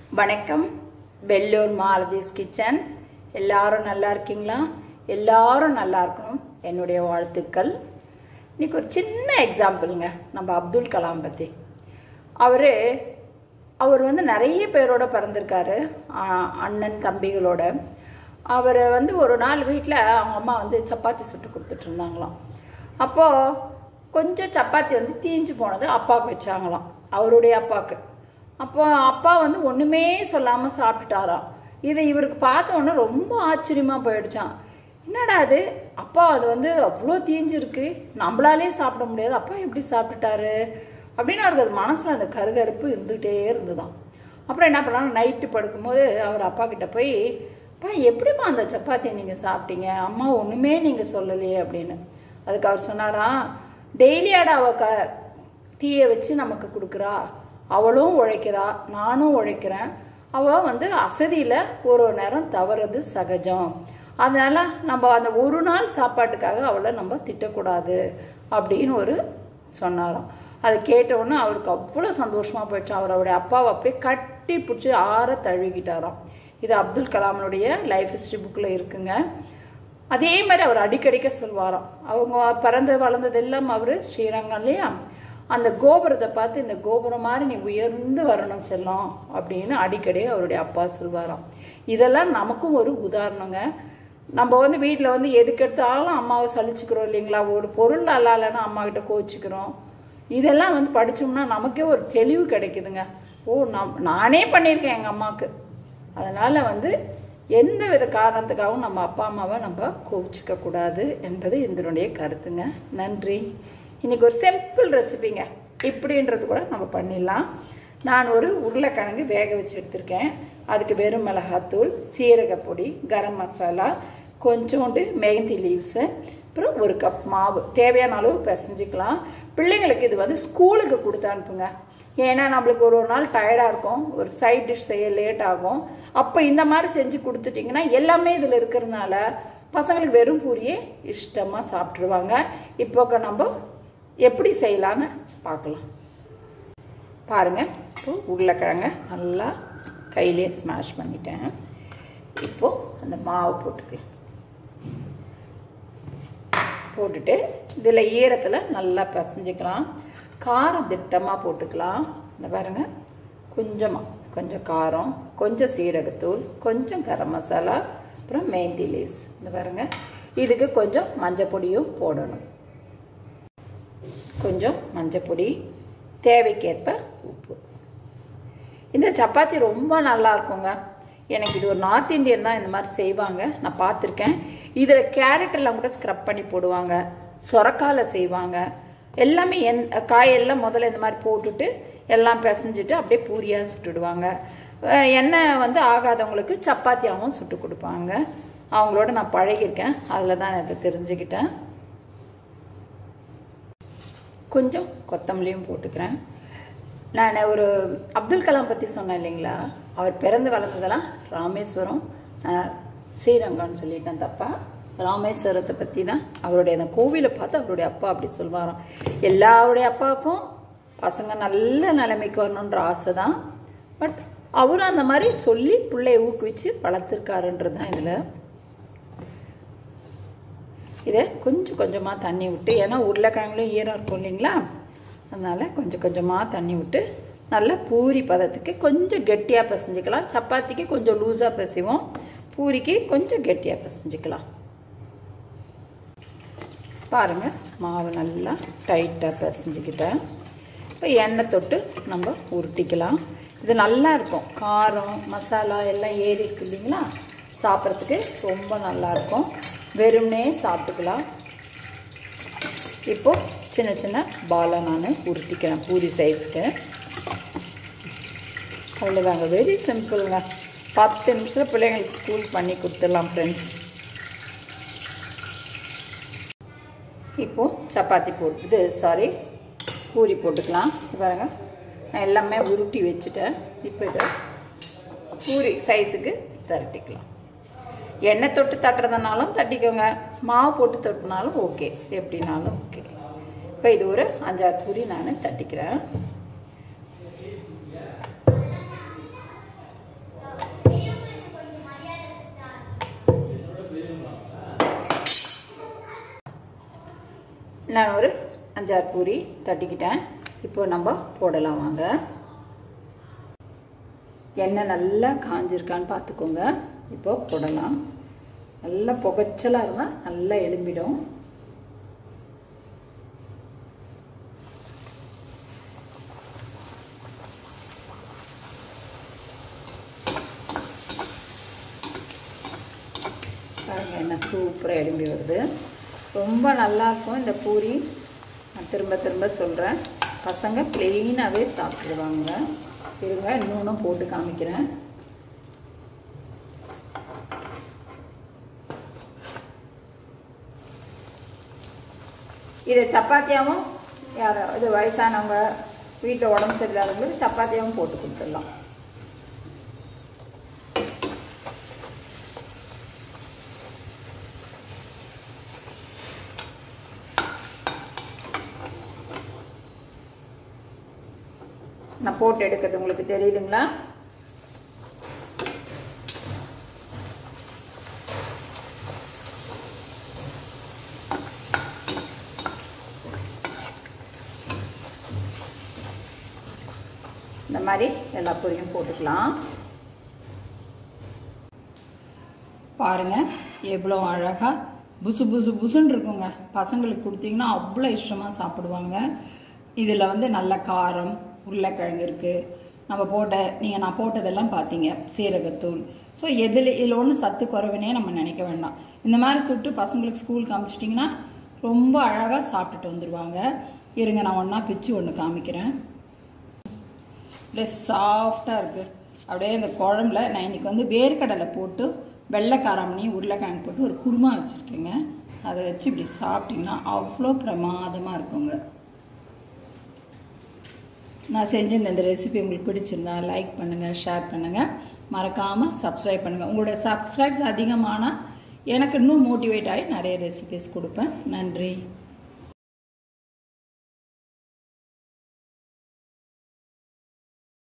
வணக்கம் வெள்ளூர் மாலதீஸ் கிச்சன் எல்லாரும் நல்லா இருக்கீங்களா எல்லாரும் நல்லா இருக்கணும் என்னுடைய வாழ்த்துக்கள் இன்னைக்கு ஒரு சின்ன எக்ஸாம்பிளுங்க நம்ம அப்துல் கலாம் பற்றி அவர் அவர் வந்து நிறைய பேரோட பிறந்திருக்காரு ஆ, அண்ணன் தம்பிகளோட அவர் வந்து ஒரு நாள் வீட்டில் அவங்க அம்மா வந்து சப்பாத்தி சுட்டு கொடுத்துட்டு இருந்தாங்களாம் அப்போது கொஞ்சம் சப்பாத்தி வந்து தீஞ்சு போனது அப்பாவுக்கு வச்சாங்களாம் அவருடைய அப்பாவுக்கு அப்போ அப்பா வந்து ஒன்றுமே சொல்லாமல் சாப்பிட்டுட்டாராம் இதை இவருக்கு பார்த்த உடனே ரொம்ப ஆச்சரியமாக போயிடுச்சான் என்னடா அது அப்பா அது வந்து அவ்வளோ தீஞ்சிருக்கு நம்மளாலே சாப்பிட முடியாது அப்பா எப்படி சாப்பிட்டுட்டாரு அப்படின்னு அவருக்கு அது மனசில் அந்த கருகருப்பு இருந்துகிட்டே இருந்துதான் அப்புறம் என்ன பண்ணாலும் நைட்டு படுக்கும்போது அவர் அப்பா கிட்ட போய் அப்பா எப்படிப்பா அந்த சப்பாத்தியை நீங்கள் சாப்பிட்டீங்க அம்மா ஒன்றுமே நீங்கள் சொல்லலையே அப்படின்னு அதுக்கு அவர் சொன்னாராம் டெய்லியாடா அவ க தீயை வச்சு நமக்கு கொடுக்குறா அவளும் உழைக்கிறா நானும் உழைக்கிறேன் அவள் வந்து அசதியில் ஒரு ஒரு நேரம் தவறது சகஜம் அதனால நம்ம அந்த ஒரு நாள் சாப்பாட்டுக்காக அவளை நம்ம திட்டக்கூடாது அப்படின்னு ஒரு சொன்னாராம் அதை கேட்ட உடனே அவருக்கு அவ்வளோ சந்தோஷமாக போயிடுச்சு அவர் அவருடைய அப்பாவை அப்படியே கட்டி பிடிச்சி ஆற தழுவிக்கிட்டாராம் இது அப்துல் கலாமனுடைய லைஃப் ஹிஸ்ட்ரி புக்கில் இருக்குங்க அதே மாதிரி அவர் அடிக்கடிக்க சொல்வாராம் அவங்க பிறந்து வளர்ந்தது எல்லாம் அவர் ஸ்ரீரங்கம் இல்லையா அந்த கோபுரத்தை பார்த்து இந்த கோபுரம் மாதிரி நீ உயர்ந்து வரணும் செல்லம் அப்படின்னு அடிக்கடி அவருடைய அப்பா சொல்வாராம் இதெல்லாம் நமக்கும் ஒரு உதாரணங்க நம்ம வந்து வீட்டில் வந்து எதுக்கு எடுத்தாலும் அம்மாவை சலிச்சுக்கிறோம் இல்லைங்களா ஒரு பொருள் நல்லா இல்லைன்னா அம்மா கிட்ட கோச்சிக்கிறோம் இதெல்லாம் வந்து படித்தோம்னா நமக்கே ஒரு தெளிவு கிடைக்குதுங்க ஓ நம் நானே பண்ணியிருக்கேன் எங்கள் அம்மாவுக்கு அதனால் வந்து எந்த வித காரணத்துக்காகவும் நம்ம அப்பா அம்மாவை நம்ம கோவிச்சிக்க கூடாது என்பது இதனுடைய கருத்துங்க நன்றி இன்னைக்கு ஒரு சிம்பிள் ரெசிபிங்க இப்படின்றது கூட நம்ம பண்ணிடலாம் நான் ஒரு உருளைக்கிழங்கு வேக வச்சு எடுத்திருக்கேன் அதுக்கு வெறும் மிளகாத்தூள் சீரகப்பொடி கரம் மசாலா கொஞ்சோண்டு மெகந்தி லீவ்ஸு அப்புறம் ஒரு கப் மாவு தேவையான அளவு பிசைஞ்சிக்கலாம் பிள்ளைங்களுக்கு இது வந்து ஸ்கூலுக்கு கொடுத்து அனுப்புங்க ஏன்னா நம்மளுக்கு ஒரு ஒரு நாள் டயர்டாக இருக்கும் ஒரு சைட் டிஷ் செய்ய லேட் ஆகும் அப்போ இந்த மாதிரி செஞ்சு கொடுத்துட்டிங்கன்னா எல்லாமே இதில் இருக்கிறதுனால பசங்களுக்கு வெறும் பூரியே இஷ்டமாக சாப்பிட்ருவாங்க இப்போ நம்ம எப்படி செய்யலான்னு பார்க்கலாம் பாருங்கள் இப்போ உருளைக்கிழங்க நல்லா கையிலே ஸ்மாஷ் பண்ணிட்டேன் இப்போது அந்த மாவு போட்டுக்கலாம் போட்டுட்டு இதில் ஈரத்தில் நல்லா பிசைஞ்சிக்கலாம் காரம் திட்டமாக போட்டுக்கலாம் இந்த பாருங்க கொஞ்சமாக கொஞ்சம் காரம் கொஞ்சம் சீரகத்தூள் கொஞ்சம் கரம் மசாலா அப்புறம் மெஹந்தி லீஸ் இந்த பாருங்க இதுக்கு கொஞ்சம் மஞ்சள் பொடியும் போடணும் கொஞ்சம் மஞ்சள் பொடி தேவைக்கேற்ப உப்பு இந்த சப்பாத்தி ரொம்ப நல்லா இருக்குங்க எனக்கு இது ஒரு நார்த் இந்தியன் தான் இந்த மாதிரி செய்வாங்க நான் பார்த்துருக்கேன் இதில் கேரட் எல்லாம் கூட ஸ்க்ரப் பண்ணி போடுவாங்க சொரக்கால செய்வாங்க எல்லாமே என் காயெல்லாம் முதல்ல இந்த மாதிரி போட்டுட்டு எல்லாம் பிசைஞ்சிட்டு அப்படியே பூரியாக சுட்டுடுவாங்க அஹ் எண்ணெய் வந்து ஆகாதவங்களுக்கு சப்பாத்தியாகவும் சுட்டு கொடுப்பாங்க அவங்களோட நான் பழகியிருக்கேன் அதில் தான் இதை தெரிஞ்சுக்கிட்டேன் கொஞ்சம் கொத்தமல்லியும் போட்டுக்கிறேன் நான் ஒரு அப்துல் கலாம் பற்றி சொன்னேன் இல்லைங்களா அவர் பிறந்து வளர்ந்ததெல்லாம் ராமேஸ்வரம் நான் ஸ்ரீரங்கம்னு சொல்லிட்டேன் தப்பா ராமேஸ்வரத்தை பற்றி தான் அவருடைய அந்த கோவிலை பார்த்து அவருடைய அப்பா அப்படி சொல்வாராம் எல்லாருடைய அப்பாவுக்கும் பசங்க நல்ல நிலைமைக்கு வரணுன்ற ஆசை தான் பட் அவரும் அந்த மாதிரி சொல்லி பிள்ளைய ஊக்குவிச்சு வளர்த்துருக்காருன்றது தான் இதில் இதை கொஞ்சம் கொஞ்சமாக தண்ணி விட்டு ஏன்னா உருளைக்கிழங்குலையும் ஈரம் இருக்கும் இல்லைங்களா அதனால் கொஞ்சம் கொஞ்சமாக தண்ணி விட்டு நல்லா பூரி பதத்துக்கு கொஞ்சம் கெட்டியாக பிசைஞ்சிக்கலாம் சப்பாத்திக்கு கொஞ்சம் லூஸாக பிசைவோம் பூரிக்கு கொஞ்சம் கெட்டியாக பிசைஞ்சிக்கலாம் பாருங்கள் மாவு நல்லா டைட்டாக பிசைஞ்சிக்கிட்டேன் இப்போ எண்ணெய் தொட்டு நம்ம உருட்டிக்கலாம் இது நல்லா இருக்கும் காரம் மசாலா எல்லாம் ஏறி இருக்கு இல்லைங்களா சாப்பிட்றதுக்கு ரொம்ப நல்லாயிருக்கும் வெறும்னே சாப்பிட்டுக்கலாம் இப்போது சின்ன சின்ன பாலாக நான் உருட்டிக்கிறேன் பூரி சைஸ்க்கு அவ்வளோதாங்க வெரி சிம்பிளுங்க பத்து நிமிஷத்தில் பிள்ளைங்களுக்கு ஸ்கூல் பண்ணி கொடுத்துடலாம் ஃப்ரெண்ட்ஸ் இப்போது சப்பாத்தி போட்டு இது சாரி பூரி போட்டுக்கலாம் இது பாருங்க நான் எல்லாமே உருட்டி வச்சுட்டேன் இப்போ இதை பூரி சைஸுக்கு திரட்டிக்கலாம் எண்ணெய் தொட்டு தட்டுறதுனாலும் தட்டிக்கோங்க மாவு போட்டு தொட்டினாலும் ஓகே எப்படினாலும் ஓகே இப்போ இது ஒரு அஞ்சாறு பூரி நான் தட்டிக்கிறேன் நான் ஒரு அஞ்சாறு பூரி தட்டிக்கிட்டேன் இப்போ நம்ம போடலாம் வாங்க எண்ணெய் நல்லா காஞ்சிருக்கான்னு பார்த்துக்கோங்க இப்போ போடலாம் நல்லா புகைச்சலாக இருந்தால் நல்லா எலும்பிடும் பாருங்க என்ன சூப்பராக எலும்பி வருது ரொம்ப நல்லாயிருக்கும் இந்த பூரி நான் திரும்ப திரும்ப சொல்கிறேன் பசங்க ப்ளெயினாகவே சாப்பிடுவாங்க இருங்க இன்னொன்றும் போட்டு காமிக்கிறேன் இதை சப்பாத்தியாகவும் யாரோ இது வயசானவங்க வீட்டில் உடம்பு சரியில்லாதவங்களுக்கு சப்பாத்தியாகவும் போட்டு கொடுத்துடலாம் நான் போட்டு எடுக்கிறது உங்களுக்கு தெரியுதுங்களா இந்த மாதிரி எல்லா பொரியும் போட்டுக்கலாம் பாருங்க எவ்வளோ அழகாக புசு புசு புசுன்னு இருக்குங்க பசங்களுக்கு கொடுத்தீங்கன்னா அவ்வளோ இஷ்டமாக சாப்பிடுவாங்க இதில் வந்து நல்ல காரம் உருளைக்கிழங்கு இருக்குது நம்ம போட்ட நீங்கள் நான் போட்டதெல்லாம் பார்த்தீங்க சீரகத்தூள் ஸோ எதில் இதில் ஒன்றும் சத்து குறைவுனே நம்ம நினைக்க வேண்டாம் இந்த மாதிரி சுட்டு பசங்களுக்கு ஸ்கூலுக்கு அனுப்பிச்சிட்டிங்கன்னா ரொம்ப அழகாக சாப்பிட்டுட்டு வந்துடுவாங்க இருங்க நான் ஒன்றா பிச்சு ஒன்று காமிக்கிறேன் அப்படியே சாஃப்டாக இருக்குது அப்படியே இந்த குழம்புல நான் இன்றைக்கி வந்து வேர்க்கடலை போட்டு வெள்ளைக்காரமணி உருளைக்கிழங்கு போட்டு ஒரு குருமா வச்சுருக்கேங்க அதை வச்சு இப்படி சாப்பிட்டிங்கன்னா அவ்வளோ பிரமாதமாக இருக்குங்க நான் செஞ்ச இந்த ரெசிபி உங்களுக்கு பிடிச்சிருந்தா லைக் பண்ணுங்கள் ஷேர் பண்ணுங்கள் மறக்காமல் சப்ஸ்கிரைப் பண்ணுங்கள் உங்களுடைய சப்ஸ்கிரைப்ஸ் அதிகமானால் எனக்கு இன்னும் மோட்டிவேட் ஆகி நிறைய ரெசிபிஸ் கொடுப்பேன் நன்றி